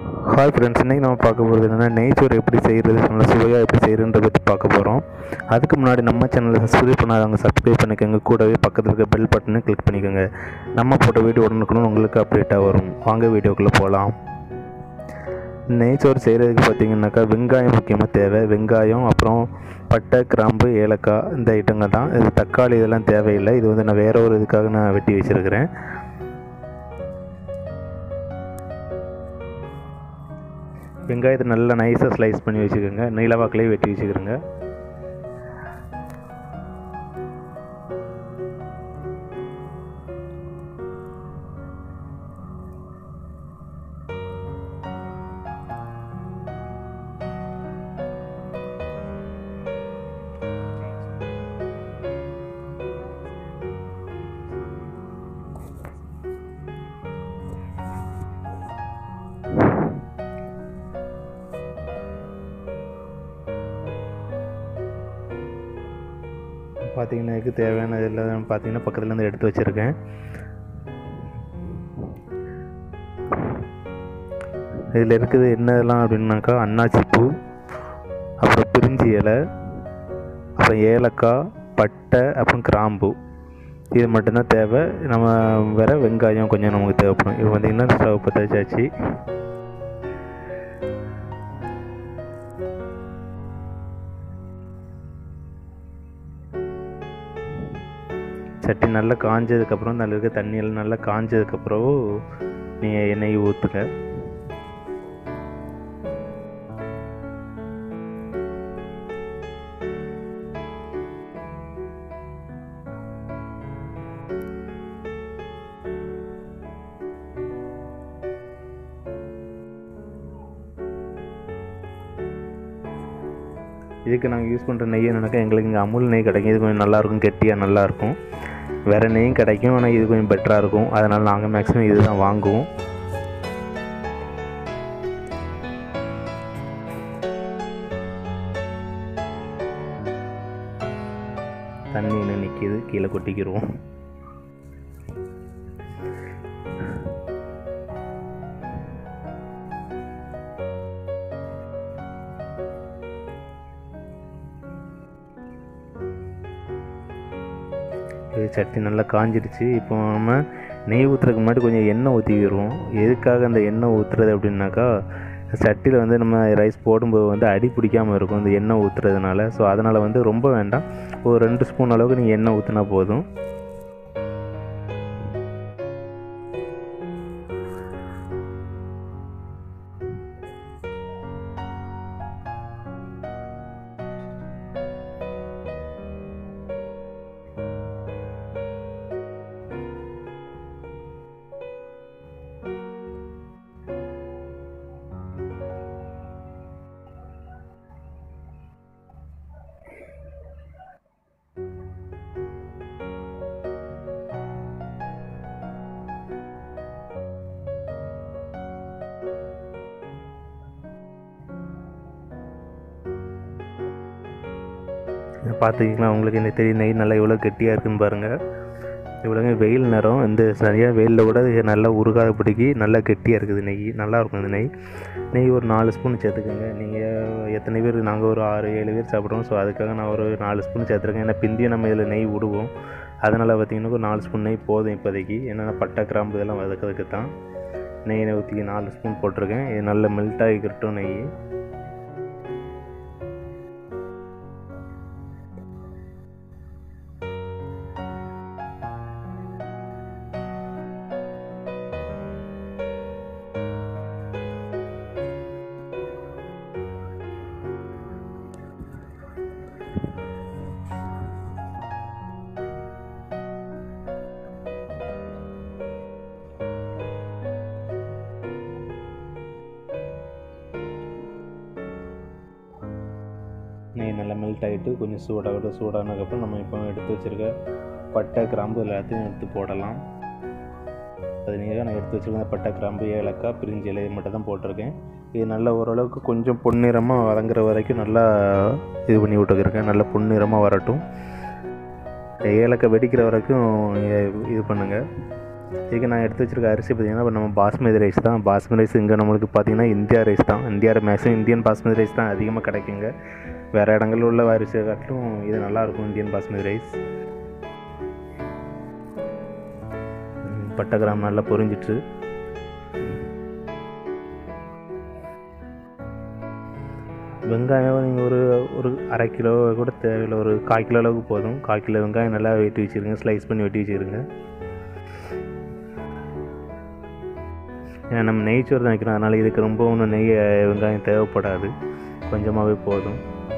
hi friends இன்றைக்கி நம்ம பார்க்க போகிறது என்னென்னா நெய்ச்சோறு எப்படி செய்கிறது நல்ல சுவையாக எப்படி செய்கிறத பற்றி பார்க்க போகிறோம் அதுக்கு முன்னாடி நம்ம சேனலை சப்ஸ்கிரைப் பண்ணாதவங்க சப்ஸ்கிரைப் பண்ணிக்கோங்க கூடவே பக்கத்தில் இருக்க பெல் பட்டனை கிளிக் பண்ணிக்கோங்க நம்ம போட்ட வீடியோ உடனுக்குன்னு உங்களுக்கு அப்டேட்டாக வரும் வாங்க வீடியோக்குள்ளே போகலாம் நெய்ச்சோறு செய்கிறதுக்கு பார்த்தீங்கன்னாக்கா வெங்காயம் முக்கியமாக தேவை வெங்காயம் அப்புறம் பட்டை கிராம்பு ஏலக்காய் இந்த ஐட்டங்கள் தான் இது தக்காளி இதெல்லாம் தேவையில்லை இது வந்து நான் வேற ஒரு இதுக்காக நான் வெட்டி வச்சுருக்கிறேன் வெங்காயத்தை நல்லா நைஸாக ஸ்லைஸ் பண்ணி வச்சுக்கோங்க நீளவாக்கிலே வெட்டி வச்சுக்கிறோங்க பார்த்தீங்கன்னா இதுக்கு தேவையான எல்லாம் பார்த்தீங்கன்னா பக்கத்துல இருந்து எடுத்து வச்சுருக்கேன் இதில் இருக்குது என்னதெல்லாம் அப்படின்னாக்கா அன்னாச்சி பூ அப்புறம் பிரிஞ்சி இலை அப்புறம் ஏலக்காய் பட்டை அப்புறம் கிராம்பு இது மட்டும்தான் தேவை நம்ம வேற வெங்காயம் கொஞ்சம் நமக்கு தேவைப்படும் இது பார்த்திங்கன்னா ஸ்டவ் பற்ற வச்சாச்சு சட்டி நல்லா காஞ்சதுக்கப்புறம் அதில் இருக்க தண்ணியெல்லாம் நல்லா காஞ்சதுக்கப்புறம் நீங்கள் எண்ணெய் ஊற்றுங்க இதுக்கு நாங்கள் யூஸ் பண்ணுற நெய் என்னன்னாக்கா எங்களுக்கு இங்கே அமுல் நெய் கிடைக்கும் இது கொஞ்சம் நல்லாயிருக்கும் கெட்டியாக நல்லாயிருக்கும் வேறு நெய்யும் கிடைக்கும் ஆனால் இது கொஞ்சம் பெட்டராக இருக்கும் அதனால் நாங்கள் மேக்ஸிமம் இது தான் வாங்குவோம் தண்ணி என்ன நிற்கிது கீழே கொட்டிக்கிடுவோம் இது சட்டி நல்லா காஞ்சிடுச்சு இப்போ நம்ம நெய் ஊற்றுறதுக்கு முன்னாடி கொஞ்சம் எண்ணெய் ஊற்றிக்கிடுவோம் எதுக்காக அந்த எண்ணெய் ஊற்றுறது அப்படின்னாக்கா சட்டியில் வந்து நம்ம ரைஸ் போடும்போது வந்து அடி பிடிக்காமல் இருக்கும் இந்த எண்ணெய் ஊற்றுறதுனால ஸோ அதனால் வந்து ரொம்ப வேண்டாம் ஒரு ரெண்டு ஸ்பூன் அளவுக்கு நீங்கள் எண்ணெய் ஊற்றினா போதும் பார்த்துக்கிங்களா உங்களுக்கு இந்த தெரிய நெய் நல்லா எவ்வளோ கெட்டியாக இருக்குன்னு பாருங்கள் இவ்வளோங்க வெயில் நேரம் இந்த சரியாக வெயிலில் கூட இது நல்லா உருகாத பிடிக்கி நல்லா கெட்டியாக இருக்குது நெய் நல்லாயிருக்கும் இந்த நெய் நெய் ஒரு நாலு ஸ்பூன் சேர்த்துக்கோங்க நீங்கள் எத்தனை பேர் நாங்கள் ஒரு ஆறு ஏழு பேர் சாப்பிட்றோம் ஸோ அதுக்காக நான் ஒரு நாலு ஸ்பூன் சேர்த்துருக்கேன் ஏன்னா பிந்தியும் நம்ம இதில் நெய் விடுவோம் அதனால் பார்த்திங்கன்னா ஒரு நாலு ஸ்பூன் நெய் போதும் இப்போதைக்கு ஏன்னா பட்டை கிராம்பு இதெல்லாம் வதக்கிறதுக்கு தான் நெய் ஊற்றி நாலு ஸ்பூன் போட்டிருக்கேன் இது நல்லா மெல்ட் ஆகிக்கிட்டோம் நெய் நெய் நல்லா மெல்ட் ஆகிட்டு கொஞ்சம் சூடாக சூடானதுக்கப்புறம் நம்ம இப்போ எடுத்து வச்சுருக்க பட்டை கிராம்பு எல்லாத்தையும் எடுத்து போடலாம் அது நீங்கள் நான் எடுத்து வச்சுருக்க பட்டை கிராம்பு ஏலக்காய் பிரிஞ்சி இலை இது மட்டும் தான் போட்டிருக்கேன் இது நல்லா ஓரளவுக்கு கொஞ்சம் பொன்னிறமாக வதங்குற வரைக்கும் நல்லா இது பண்ணி விட்டுருக்கேன் நல்லா பொன்னிறமாக வரட்டும் ஏலக்காய் வெடிக்கிற வரைக்கும் இது பண்ணுங்கள் இதுக்கு நான் எடுத்து வச்சிருக்க அரிசி பார்த்திங்கன்னா இப்போ நம்ம பாஸ்மதி ரைஸ் தான் பாஸ்மதி ரைஸ் இங்கே நம்மளுக்கு பார்த்தீங்கன்னா இந்தியா ரைஸ் தான் India maximum Indian basmati rice தான் அதிகமாக கிடைக்குங்க வேறு இடங்களில் உள்ள அரிசியை காட்டிலும் இது நல்லாயிருக்கும் இந்தியன் பாஸ்மதி ரைஸ் ம், பட்டை கிராம் நல்லா பொரிஞ்சிட்டு வெங்காயம் நீங்கள் ஒரு ஒரு அரை கிலோ கூட தேவையில்லை ஒரு கால் கிலோ அளவுக்கு போதும் கால் கிலோ வெங்காயம் நல்லா வெட்டி வச்சுருங்க ஸ்லைஸ் பண்ணி வெட்டி வச்சுருங்க ஏன்னா நம்ம நெய் சோறு தான் வைக்கிறோம் அதனால் இதுக்கு ரொம்ப ஒன்றும் நெய் அஹ், வெங்காயம் தேவைப்படாது கொஞ்சமாகவே போதும்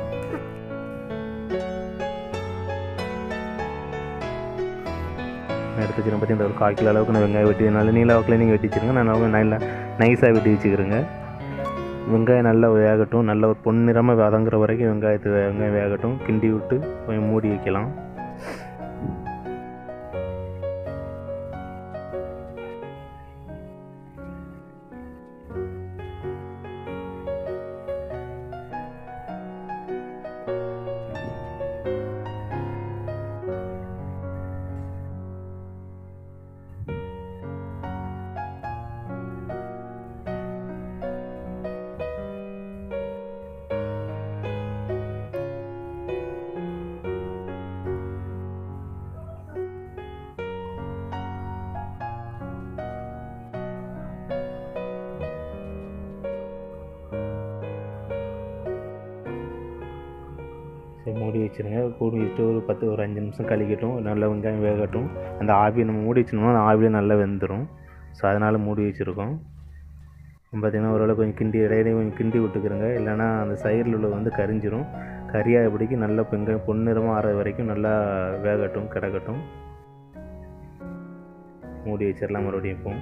நான் எடுத்து வச்சுருக்கேன் பார்த்தீங்கன்னா ஒரு கால் கிலோ அளவுக்கு நான் வெங்காயம் வெட்டி நல்ல நீல வாக்கில் நீங்கள் வெட்டி வச்சுருங்க நான் நல்லா நல்லா நைஸாக வெட்டி வச்சுக்கிறேங்க வெங்காயம் நல்லா வேகட்டும் நல்ல ஒரு பொன்னிறமாக வதங்குற வரைக்கும் வெங்காயத்தை வே- வெங்காயம் வேகட்டும் கிண்டி விட்டு கொஞ்சம் மூடி வைக்கலாம் சரி மூடி வச்சுருங்க மூடி வச்சுட்டு ஒரு பத்து ஒரு அஞ்சு நிமிஷம் கழிக்கட்டும் நல்லா வெங்காயம் வேகட்டும் அந்த ஆவியை நம்ம மூடி வச்சோம்னா அந்த ஆவிலே நல்லா வெந்துடும் ஸோ அதனால் மூடி வச்சுருக்கோம் பார்த்திங்கன்னா ஓரளவு கொஞ்சம் கிண்டி இடையிடையே கொஞ்சம் கிண்டி விட்டுக்கிறங்க இல்லைன்னா அந்த சைடில் உள்ள வந்து கரிஞ்சிரும் கரியாக பிடிக்கி நல்லா வெங்காயம் பொன்னிறமாக ஆற வரைக்கும் நல்லா வேகட்டும் கிடக்கட்டும் மூடி வச்சிடலாம் மறுபடியும் இப்போ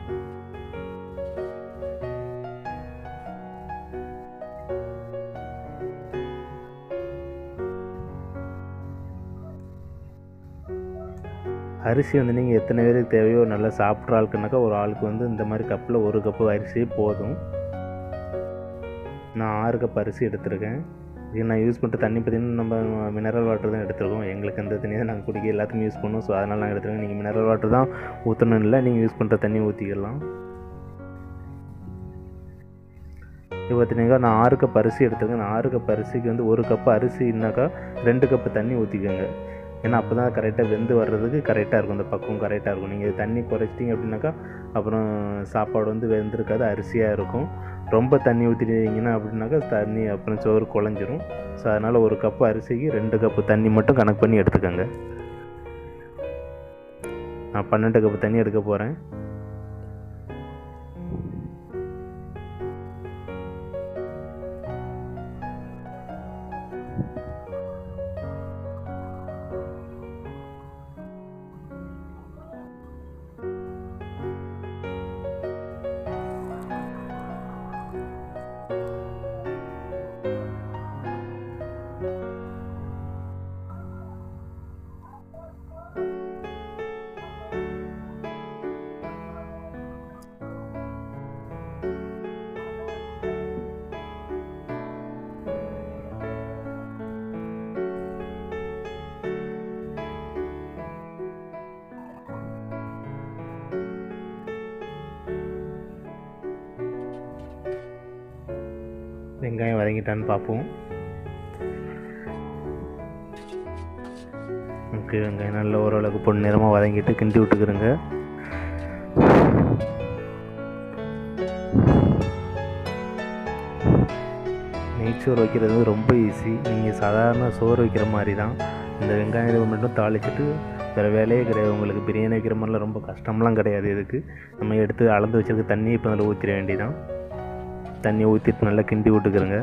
அரிசி வந்து நீங்கள் எத்தனை பேருக்கு தேவையோ நல்லா சாப்பிட்ற ஆளுக்குனாக்கா ஒரு ஆளுக்கு வந்து இந்த மாதிரி கப்பில் ஒரு கப்பு அரிசி போதும் நான் ஆறு கப் அரிசி எடுத்திருக்கேன் இது நான் யூஸ் பண்ணுற தண்ணி பார்த்தீங்கன்னா நம்ம மினரல் வாட்டர் தான் எடுத்துருக்கோம் எங்களுக்கு அந்த தண்ணி தான் நாங்கள் குடிக்க எல்லாத்துக்கும் யூஸ் பண்ணுவோம் ஸோ அதனால் நாங்கள் எடுத்துருக்கோம் நீங்கள் மினரல் வாட்டர் தான் ஊற்றணும் இல்லை நீங்கள் யூஸ் பண்ணுற தண்ணி ஊற்றிக்கலாம் இப்போ பார்த்தீங்கன்னா நான் ஆறு கப் அரிசி எடுத்துருக்கேன் நான் ஆறு கப் அரிசிக்கு வந்து ஒரு கப் அரிசினாக்கா ரெண்டு கப்பு தண்ணி ஊற்றிக்கோங்க ஏன்னா அப்போ தான் கரெக்டாக வெந்து வர்றதுக்கு கரெக்டாக இருக்கும் அந்த பக்குவம் கரெக்டாக இருக்கும் நீங்கள் தண்ணி குறைச்சிட்டிங்க அப்படின்னாக்கா அப்புறம் சாப்பாடு வந்து வெந்திருக்காது அரிசியாக இருக்கும் ரொம்ப தண்ணி ஊற்றிட்டீங்கன்னா அப்படின்னாக்கா தண்ணி அப்புறம் சோறு குழஞ்சிரும் ஸோ அதனால் ஒரு கப்பு அரிசிக்கு ரெண்டு கப்பு தண்ணி மட்டும் கணக்கு பண்ணி எடுத்துக்கோங்க நான் பன்னெண்டு கப்பு தண்ணி எடுக்க போகிறேன் வெங்காயம் வதங்கிட்டான்னு பார்ப்போம் ஓகே வெங்காயம் நல்ல ஓரளவுக்கு பொன்னிறமாக வதங்கிட்டு கிண்டி விட்டுக்கிறோங்க நெய்ச்சோறு வைக்கிறது வந்து ரொம்ப ஈஸி நீங்கள் சாதாரண சோறு வைக்கிற மாதிரி தான் இந்த வெங்காயம் இதை மட்டும் தாளிச்சிட்டு வேறு வேலையே கிடையாது உங்களுக்கு பிரியாணி வைக்கிற மாதிரிலாம் ரொம்ப கஷ்டம்லாம் கிடையாது இதுக்கு நம்ம எடுத்து அளந்து வச்சிருக்க தண்ணியை இப்போ அதில் ஊற்றிட வேண்டியதான் தண்ணி ஊற்றிட்டு நல்லா கிண்டி விட்டுக்கிறோங்க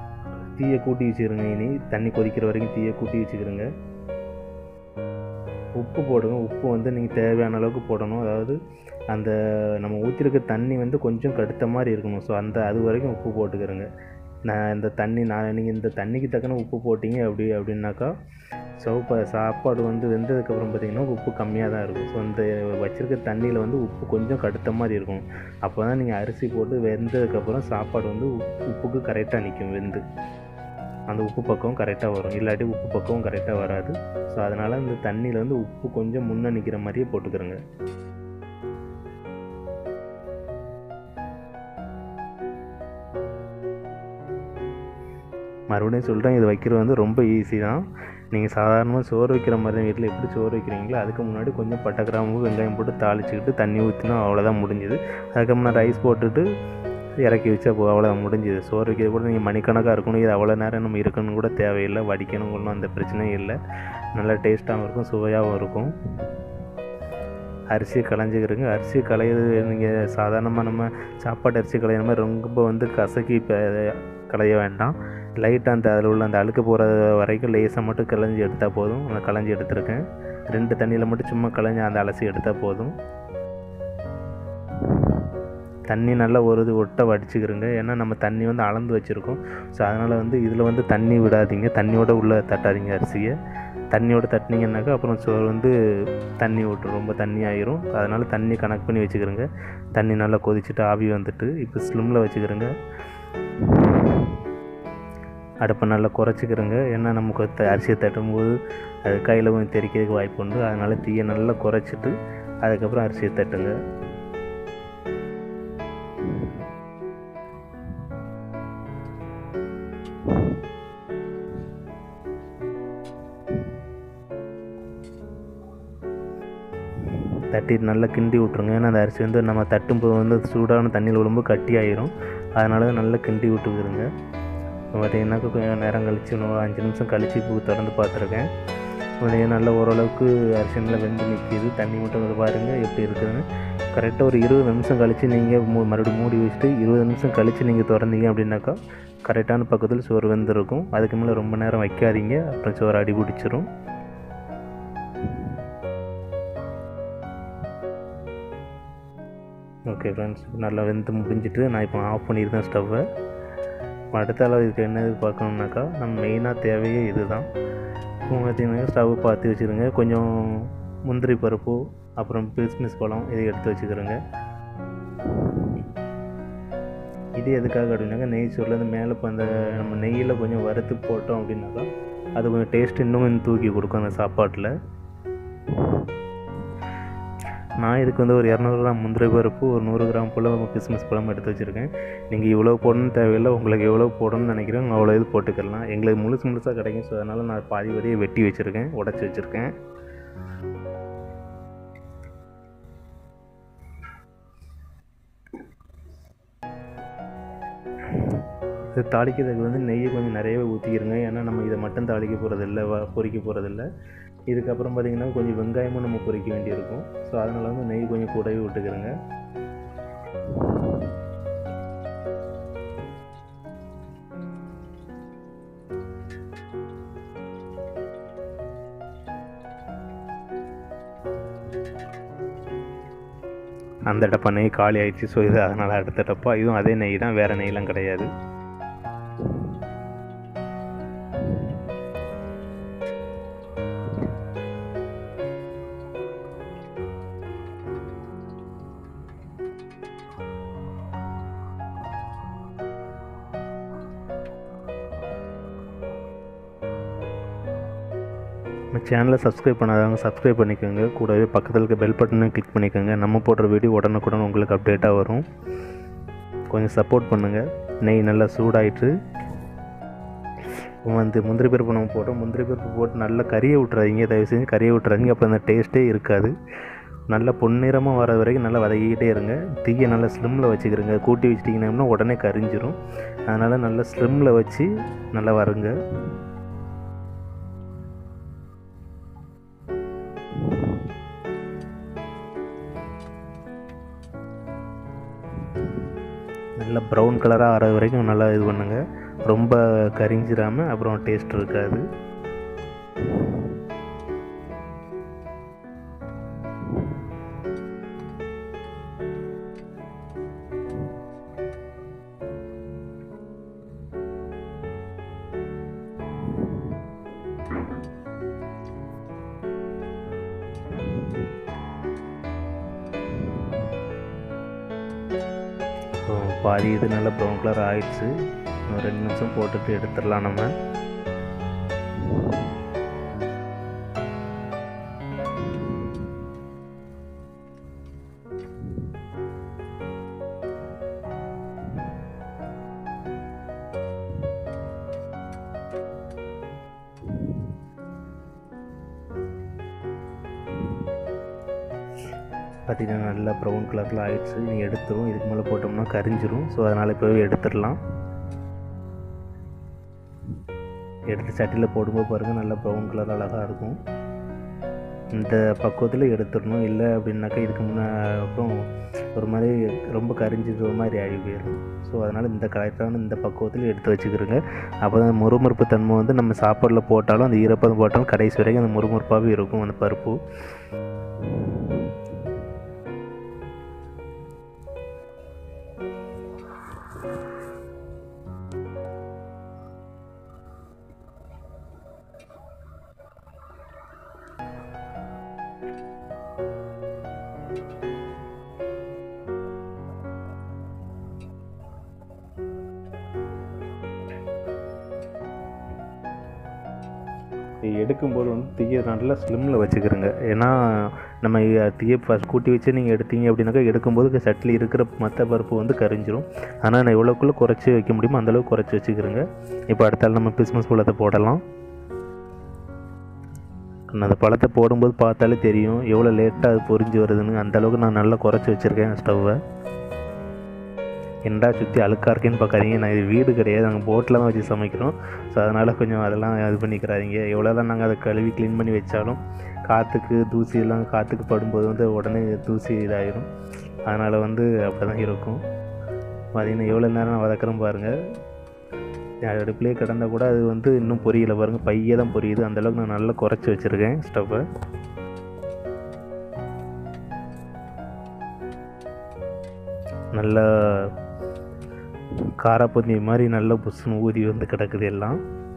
தீயை கூட்டி வச்சுக்கிறோங்க இனி தண்ணி கொதிக்கிற வரைக்கும் தீயை கூட்டி வச்சுக்கிறோங்க உப்பு போடுங்க உப்பு வந்து நீங்கள் தேவையான அளவுக்கு போடணும் அதாவது அந்த நம்ம ஊற்றிருக்க தண்ணி வந்து கொஞ்சம் கடுத்த மாதிரி இருக்கணும் ஸோ அந்த அது வரைக்கும் உப்பு போட்டுக்கிறோங்க நான் இந்த தண்ணி நான் நீங்கள் இந்த தண்ணிக்கு தக்கன உப்பு போட்டிங்க அப்படி அப்படின்னாக்கா சோப்பா சாப்பாடு வந்து வெந்ததுக்கப்புறம் பார்த்திங்கன்னா உப்பு கம்மியாக தான் இருக்கும் ஸோ இந்த வச்சுருக்க தண்ணியில் வந்து உப்பு கொஞ்சம் கடுத்த மாதிரி இருக்கும் அப்போ தான் நீங்கள் அரிசி போட்டு வெந்ததுக்கப்புறம் சாப்பாடு வந்து உப் உப்புக்கு கரெக்டாக நிற்கும் வெந்து அந்த உப்பு பக்கம் கரெக்டாக வரும் இல்லாட்டி உப்பு பக்கம் கரெக்டாக வராது ஸோ அதனால் இந்த தண்ணியில் வந்து உப்பு கொஞ்சம் முன்னே நிற்கிற மாதிரியே போட்டுக்கிறோங்க மறுபடியும் சொல்கிறேன் இது வைக்கிறது வந்து ரொம்ப ஈஸி தான் நீங்கள் சாதாரணமாக சோறு வைக்கிற மாதிரி தான் வீட்டில் எப்படி சோறு வைக்கிறீங்களோ அதுக்கு முன்னாடி கொஞ்சம் பட்டை கிராம்பு வெங்காயம் போட்டு தாளிச்சிக்கிட்டு தண்ணி ஊற்றினா அவ்வளோதான் முடிஞ்சுது அதுக்கப்புறம் ரைஸ் போட்டுட்டு இறக்கி வச்சா போ அவ்வளோ முடிஞ்சுது சோறு வைக்கிறது கூட நீங்கள் மணிக்கணக்காக இருக்கணும் இது அவ்வளோ நேரம் நம்ம இருக்கணும் கூட தேவையில்லை வடிக்கணும் ஒன்றும் அந்த பிரச்சனையும் இல்லை நல்லா டேஸ்ட்டாகவும் இருக்கும் சுவையாகவும் இருக்கும் அரிசியை களைஞ்சிக்கிறங்க அரிசி களையிறது நீங்கள் சாதாரணமாக நம்ம சாப்பாட்டு அரிசி களையிற மாதிரி ரொம்ப வந்து கசக்கி இப்போ களைய வேண்டாம் லைட்டாக அந்த அதில் உள்ள அந்த அழுக்கு போகிற வரைக்கும் லேசாக மட்டும் களைஞ்சி எடுத்தால் போதும் அந்த களைஞ்சி எடுத்திருக்கேன் ரெண்டு தண்ணியில் மட்டும் சும்மா களைஞ்சி அந்த அலசி எடுத்தால் போதும் தண்ணி நல்லா ஒரு இது ஒட்ட வடிச்சுக்கிறோங்க ஏன்னா நம்ம தண்ணி வந்து அளந்து வச்சுருக்கோம் ஸோ அதனால் வந்து இதில் வந்து தண்ணி விடாதீங்க தண்ணியோட உள்ளே தட்டாதீங்க அரிசியை தண்ணியோட தட்டினீங்கன்னாக்கா அப்புறம் சோறு வந்து தண்ணி விட்டுரும் ரொம்ப தண்ணி ஆயிரும் அதனால் தண்ணி கணக்கு பண்ணி வச்சுக்கிறோங்க தண்ணி நல்லா கொதிச்சுட்டு ஆவி வந்துட்டு இப்போ ஸ்லிம்மில் வச்சுக்கிறோங்க அடுப்பை நல்லா குறைச்சிக்கிறோங்க ஏன்னா நமக்கு த அரிசியை தட்டும்போது அது கையில் கொஞ்சம் தெறிக்கிறதுக்கு வாய்ப்பு உண்டு அதனால் தீயை நல்லா குறைச்சிட்டு அதுக்கப்புறம் அரிசியை தட்டுங்க தட்டிட்டு நல்லா கிண்டி விட்ருங்க ஏன்னா அந்த அரிசி வந்து நம்ம தட்டும்போது வந்து சூடான தண்ணியில் விழும்போது கட்டி ஆயிரும் அதனால நல்லா கிண்டி விட்டுக்கிறோங்க பார்த்தீங்கன்னாக்கா கொஞ்சம் நேரம் கழிச்சு இன்னும் அஞ்சு நிமிஷம் கழிச்சு இப்போ திறந்து பார்த்துருக்கேன் உடனே நல்லா ஓரளவுக்கு அரிசி நல்லா வெந்து நிற்கிது தண்ணி மட்டும் வந்து பாருங்கள் எப்படி இருக்குதுன்னு கரெக்டாக ஒரு இருபது நிமிஷம் கழித்து நீங்கள் மூ மறுபடியும் மூடி வச்சுட்டு இருபது நிமிஷம் கழித்து நீங்கள் திறந்தீங்க அப்படின்னாக்கா கரெக்டான பக்கத்தில் சோறு வெந்திருக்கும் அதுக்கு மேலே ரொம்ப நேரம் வைக்காதீங்க அப்புறம் சோறு அடி பிடிச்சிரும் ஓகே ஃப்ரெண்ட்ஸ் நல்லா வெந்து முடிஞ்சிட்டு நான் இப்போ ஆஃப் பண்ணியிருந்தேன் ஸ்டவ்வை அடுத்த அளவு இதுக்கு என்ன இது பார்க்கணுன்னாக்கா நம்ம மெயினாக தேவையே இது தான் பார்த்தீங்கன்னா ஸ்டவ் பார்த்து வச்சுருங்க கொஞ்சம் முந்திரி பருப்பு அப்புறம் கிஸ்மிஸ் பழம் இதை எடுத்து வச்சுக்கிறோங்க இது எதுக்காக அப்படின்னாக்கா நெய் சோறுல மேலே இப்போ அந்த நம்ம நெய்யில் கொஞ்சம் வறுத்து போட்டோம் அப்படின்னாக்கா அது கொஞ்சம் டேஸ்ட் இன்னும் கொஞ்சம் தூக்கி கொடுக்கும் அந்த சாப்பாட்டில் நான் இதுக்கு வந்து ஒரு இரநூறு கிராம் முந்திரி பருப்பு ஒரு நூறு கிராம் போல் கிறிஸ்மஸ் பழம் எடுத்து வச்சுருக்கேன் நீங்கள் இவ்வளோ போடணும்னு தேவையில்லை உங்களுக்கு எவ்வளோ போடணும்னு நினைக்கிறேன் அவ்வளோ இது போட்டுக்கலாம் எங்களுக்கு முழுசு முழுசாக கிடைக்கும் ஸோ அதனால் நான் பாதி வரையை வெட்டி வச்சுருக்கேன் உடச்சி வச்சுருக்கேன் இது தாளிக்கிறதுக்கு வந்து நெய்யை கொஞ்சம் நிறையவே ஊற்றிக்கிறங்க ஏன்னா நம்ம இதை மட்டும் தாளிக்க போகிறதில்ல வ பொரிக்க போகிறதில்ல இதுக்கப்புறம் பார்த்திங்கன்னா கொஞ்சம் வெங்காயமும் நம்ம பொரிக்க வேண்டியிருக்கும் ஸோ அதனால் வந்து நெய் கொஞ்சம் கூடவே விட்டுக்கிறோங்க அந்த டப்பா நெய் காலி ஆயிடுச்சு ஸோ இது அதனால் அடுத்த டப்பா இதுவும் அதே நெய் தான் வேறு நெய்லாம் கிடையாது நம்ம சேனலை சப்ஸ்கிரைப் பண்ணாதவங்க சப்ஸ்கிரைப் பண்ணிக்கோங்க கூடவே பக்கத்தில் இருக்க பெல் பட்டனை கிளிக் பண்ணிக்கோங்க நம்ம போடுற வீடியோ உடனுக்குடன் உங்களுக்கு அப்டேட்டாக வரும் கொஞ்சம் சப்போர்ட் பண்ணுங்கள் நெய் நல்லா சூடாயிட்டு வந்து முந்திரி பருப்பு நம்ம போட்டோம் முந்திரி பருப்பு போட்டு நல்லா கறியை விட்டுறாதீங்க தயவு செஞ்சு கறியை விட்டுறாதீங்க அப்போ அந்த டேஸ்ட்டே இருக்காது நல்லா பொன்னிறமாக வர வரைக்கும் நல்லா வதக்கிக்கிட்டே இருங்க தீயை நல்லா ஸ்லிம்மில் வச்சுக்கிறங்க கூட்டி வச்சிட்டிங்கன்னா உடனே கரிஞ்சிரும் அதனால் நல்லா ஸ்லிம்மில் வச்சு நல்லா வருங்க நல்லா ப்ரௌன் கலராக ஆற வரைக்கும் நல்லா இது பண்ணுங்கள் ரொம்ப கரிஞ்சிடாமல் அப்புறம் டேஸ்ட் இருக்காது ஸோ பாதி இது நல்லா ப்ரௌன் கலர் ஆயிடுச்சு இன்னும் ரெண்டு நிமிஷம் போட்டுட்டு எடுத்துடலாம் நம்ம பார்த்திங்கன்னா நல்லா ப்ரௌன் கலரில் ஆயிடுச்சு நீ எடுத்துரும் இதுக்கு மேலே போட்டோம்னா கரிஞ்சிரும் ஸோ அதனால் இப்போவே எடுத்துடலாம் எடுத்து சட்டியில் போடும்போது பாருங்கள் நல்லா ப்ரௌன் கலர் அழகாக இருக்கும் இந்த பக்குவத்தில் எடுத்துடணும் இல்லை அப்படின்னாக்கா இதுக்கு முன்னே அப்புறம் ஒரு மாதிரி ரொம்ப கரிஞ்சிக்கிற மாதிரி ஆகி போயிடும் ஸோ அதனால் இந்த கரெக்டான இந்த பக்குவத்தில் எடுத்து வச்சுக்கிறோங்க அப்போ தான் முறுமுறுப்பு தன்மை வந்து நம்ம சாப்பாடில் போட்டாலும் அந்த ஈரப்பதம் போட்டாலும் கடைசி வரைக்கும் அந்த முறுமுறுப்பாகவே இருக்கும் அந்த பருப்பு எடுக்கும்போது வந்து தீயை நல்லா ஸ்லிம்மில் வச்சுக்கிறோங்க ஏன்னா நம்ம தீயை ஃபஸ்ட் கூட்டி வச்சு நீங்கள் எடுத்தீங்க அப்படின்னாக்கா எடுக்கும்போது சட்டில் இருக்கிற மற்ற பருப்பு வந்து கரிஞ்சிரும் ஆனால் நான் எவ்வளோக்குள்ளே குறைச்சி வைக்க முடியுமோ அந்தளவுக்கு குறைச்சி வச்சுக்கிறோங்க இப்போ அடுத்தால நம்ம கிறிஸ்மஸ் பழத்தை போடலாம் அந்த பழத்தை போடும்போது பார்த்தாலே தெரியும் எவ்வளோ லேட்டாக அது பொரிஞ்சு வருதுன்னு அந்தளவுக்கு நான் நல்லா குறைச்சி வச்சுருக்கேன் ஸ்டவ்வை என்னடா சுற்றி அழுக்காக இருக்கேன்னு பார்க்காதீங்க நான் இது வீடு கிடையாது நாங்கள் போட்டில் தான் வச்சு சமைக்கிறோம் ஸோ அதனால் கொஞ்சம் அதெல்லாம் இது பண்ணிக்கிறாதீங்க எவ்வளோ தான் நாங்கள் அதை கழுவி க்ளீன் பண்ணி வச்சாலும் காற்றுக்கு தூசி எல்லாம் காற்றுக்கு படும்போது வந்து உடனே தூசி இதாகிடும் அதனால் வந்து அப்படி தான் இருக்கும் பார்த்தீங்கன்னா எவ்வளோ நேரம் நான் வதக்குறேன் பாருங்கள் அடுப்புலேயே கிடந்தால் கூட அது வந்து இன்னும் பொரியலை பாருங்கள் பையே தான் பொரியுது அந்தளவுக்கு நான் நல்லா குறைச்சி வச்சுருக்கேன் ஸ்டவ்வை நல்லா காரப்பந்தி மாதிரி நல்ல புஷ்னு ஊதி வந்து கிடக்குது எல்லாம்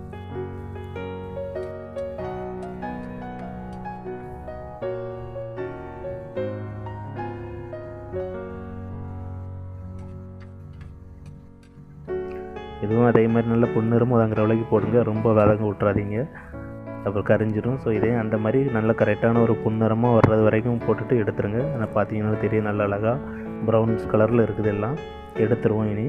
இதுவும் அதே மாதிரி நல்ல பொன்னிறமும் வதங்குற விலைக்கு போடுங்க ரொம்ப வதங்க விட்றாதீங்க அப்புறம் கரிஞ்சிடும் ஸோ இதே அந்த மாதிரி நல்ல கரெக்டான ஒரு பொன்னிறமாக வர்றது வரைக்கும் போட்டுட்டு எடுத்துருங்க ஆனால் பார்த்தீங்கன்னா தெரியும் நல்ல அழகாக ப்ரௌன்ஸ் கலரில் இருக்குது எல்லாம் எடுத்துருவோம் இனி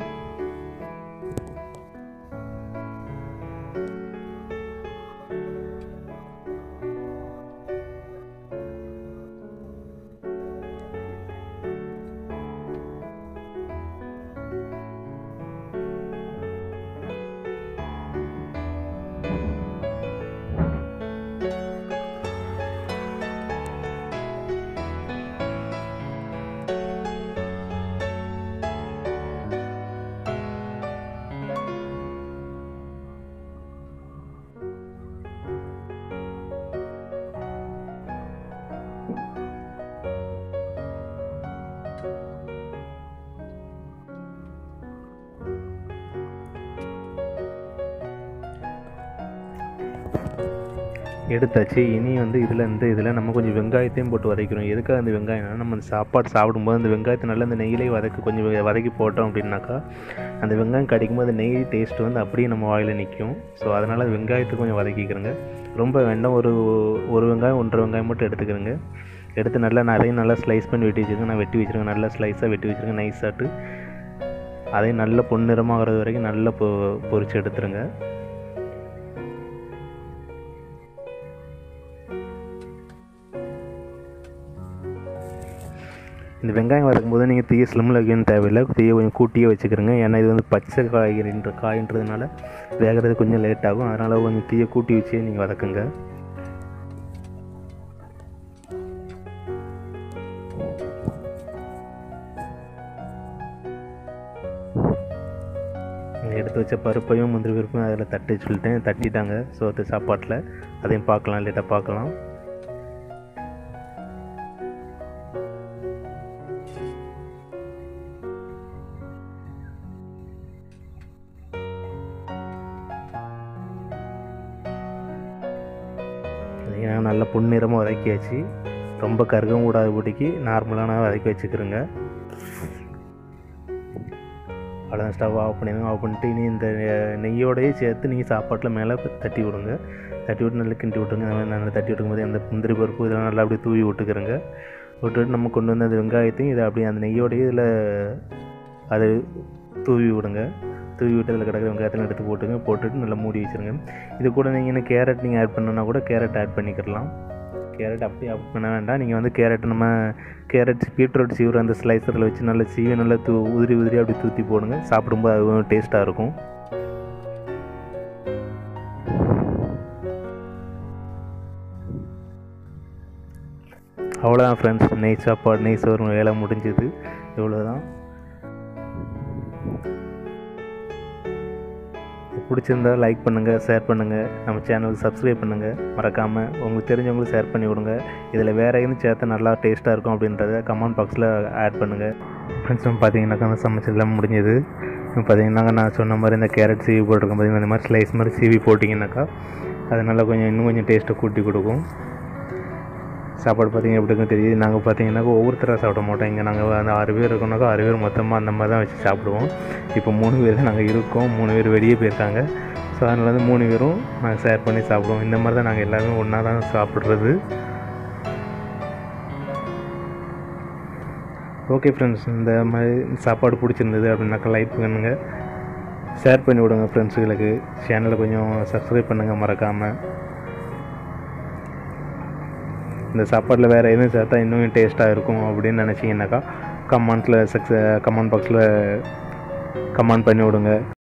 எடுத்தாச்சு இனி வந்து இதில் இந்த இதில் நம்ம கொஞ்சம் வெங்காயத்தையும் போட்டு வதக்கிறோம் எதுக்காக அந்த வெங்காயம்னா நம்ம அந்த சாப்பாடு சாப்பிடும்போது அந்த வெங்காயத்தை நல்லா அந்த நெய்யிலே வதக்கி கொஞ்சம் வெ- வதக்கி போட்டோம் அப்படின்னாக்கா அந்த வெங்காயம் கடிக்கும்போது அந்த நெய் டேஸ்ட் வந்து அப்படியே நம்ம வாயில் நிற்கும் ஸோ அதனால் வெங்காயத்தை கொஞ்சம் வதக்கிக்கிறோங்க ரொம்ப வேண்டாம் ஒரு ஒரு வெங்காயம் ஒன்றரை வெங்காயம் மட்டும் எடுத்துக்கிறோங்க எடுத்து நல்லா நிறைய நல்லா ஸ்லைஸ் பண்ணி வெட்டி வச்சுருக்கேன் நான் வெட்டி வச்சுருக்கேன் நல்லா ஸ்லைஸாக வெட்டி வச்சுருக்கேன் நைஸாட்டு அதையும் நல்ல பொன்னிறமாகிறது வரைக்கும் நல்லா பொ பொரிச்சு எடுத்துருங்க இந்த வெங்காயம் வதக்கும் போது நீங்கள் தீய ஸ்லிம்மில் வைக்கணும் தேவையில்லை தீயை கொஞ்சம் கூட்டியே வச்சுக்கிறோங்க ஏன்னா இது வந்து பச்சை காய்கறின்ற காய்ன்றதுனால வேகிறது கொஞ்சம் லேட் ஆகும் அதனால் கொஞ்சம் தீயை கூட்டி வச்சே நீங்கள் வதக்குங்க எடுத்து வச்ச பருப்பையும் முந்திரி பருப்பையும் அதில் தட்டி சொல்லிட்டேன் தட்டிட்டாங்க ஸோ அது சாப்பாட்டில் அதையும் பார்க்கலாம் லேட்டாக பார்க்கலாம் ஏன்னா நல்ல பொன்னிறமாக வதக்கியாச்சு ரொம்ப கருகம் கூடாத பொடிக்கு நார்மலான வதக்கி வச்சுக்கிறோங்க அவ்வளோதான் ஸ்டவ் ஆஃப் பண்ணிடுங்க ஆஃப் பண்ணிட்டு இனி இந்த அஹ், நெய்யோடயே சேர்த்து நீங்கள் சாப்பாட்டில் மேலே தட்டி விடுங்க தட்டி விட்டு நல்லா கிண்டி விட்டுருங்க இந்த மாதிரி நல்லா தட்டி விட்டுக்கும்போது அந்த முந்திரி பருப்பு இதெல்லாம் நல்லா அப்படியே தூவி விட்டுக்கிறங்க விட்டுட்டு நம்ம கொண்டு வந்த அந்த வெங்காயத்தையும் இதை அப்படியே அந்த நெய்யோடயே இதில் அதை தூவி விடுங்க தூவி விட்டு அதில் கிடக்கிற வெங்காயத்தெல்லாம் எடுத்து போட்டுங்க போட்டுட்டு நல்லா மூடி வச்சுருங்க இது கூட நீங்கள் இன்னும் கேரட் நீங்கள் ஆட் பண்ணணுன்னா கூட கேரட் ஆட் பண்ணிக்கிடலாம் கேரட் அப்படியே ஆட் பண்ண வேண்டாம் நீங்கள் வந்து கேரட் நம்ம கேரட் பீட்ரூட் சீவுற அந்த ஸ்லைசரில் வச்சு நல்லா சீவி நல்லா தூ உதிரி உதிரி அப்படி தூத்தி போடுங்க சாப்பிடும்போது அது டேஸ்ட்டாக இருக்கும் அவ்வளோதான் ஃப்ரெண்ட்ஸ் நெய் சாப்பாடு நெய் சோறு வேலை முடிஞ்சுது இவ்வளோதான் பிடிச்சிருந்தா லைக் பண்ணுங்கள் ஷேர் பண்ணுங்கள் நம்ம சேனலுக்கு சப்ஸ்கிரைப் பண்ணுங்கள் மறக்காமல் உங்களுக்கு தெரிஞ்சவங்களுக்கு ஷேர் பண்ணி விடுங்க இதில் வேறு எதுவும் சேர்த்தா நல்லா டேஸ்ட்டாக இருக்கும் அப்படின்றத கமெண்ட் பாக்ஸில் ஆட் பண்ணுங்கள் ஃப்ரெண்ட்ஸ் வந்து பார்த்தீங்கன்னாக்கா அந்த சமைச்சதெல்லாம் முடிஞ்சது இப்போ பார்த்தீங்கன்னாக்கா நான் சொன்ன மாதிரி இந்த கேரட் சீவி போட்டிருக்கேன் பார்த்தீங்கன்னா இந்த மாதிரி ஸ்லைஸ் மாதிரி சீவி போட்டிங்கனாக்கா அது நல்லா கொஞ்சம் இன்னும் கொஞ்சம் டேஸ்ட்டை கூட்டி கொடுக்கும் சாப்பாடு பார்த்தீங்க எப்படி இருக்குன்னு தெரியுது நாங்கள் பார்த்தீங்கன்னாக்கா ஒவ்வொருத்தராக சாப்பிட மாட்டோம் இங்கே நாங்கள் அந்த ஆறு பேர் இருக்கோம்னாக்கா ஆறு பேர் மொத்தமாக அந்த மாதிரி தான் வச்சு சாப்பிடுவோம் இப்போ மூணு பேர் தான் நாங்கள் இருக்கோம் மூணு பேர் வெளியே போயிருக்காங்க ஸோ அதனால வந்து மூணு பேரும் நாங்கள் ஷேர் பண்ணி சாப்பிடுவோம் இந்த மாதிரி தான் நாங்கள் எல்லாருமே ஒன்றா தான் சாப்பிட்றது ஓகே ஃப்ரெண்ட்ஸ் இந்த மாதிரி சாப்பாடு பிடிச்சிருந்தது அப்படின்னாக்கா லைக் பண்ணுங்க ஷேர் பண்ணி விடுங்க ஃப்ரெண்ட்ஸுகளுக்கு சேனலை கொஞ்சம் சப்ஸ்கிரைப் பண்ணுங்கள் மறக்காமல் இந்த சாப்பாட்டில் வேறு எதுவும் சேர்த்தா இன்னும் டேஸ்ட்டாக இருக்கும் அப்படின்னு நினச்சிங்கனாக்கா கமெண்ட்டில் சக்ஸ கமெண்ட் பாக்ஸில் கமெண்ட் பண்ணி விடுங்க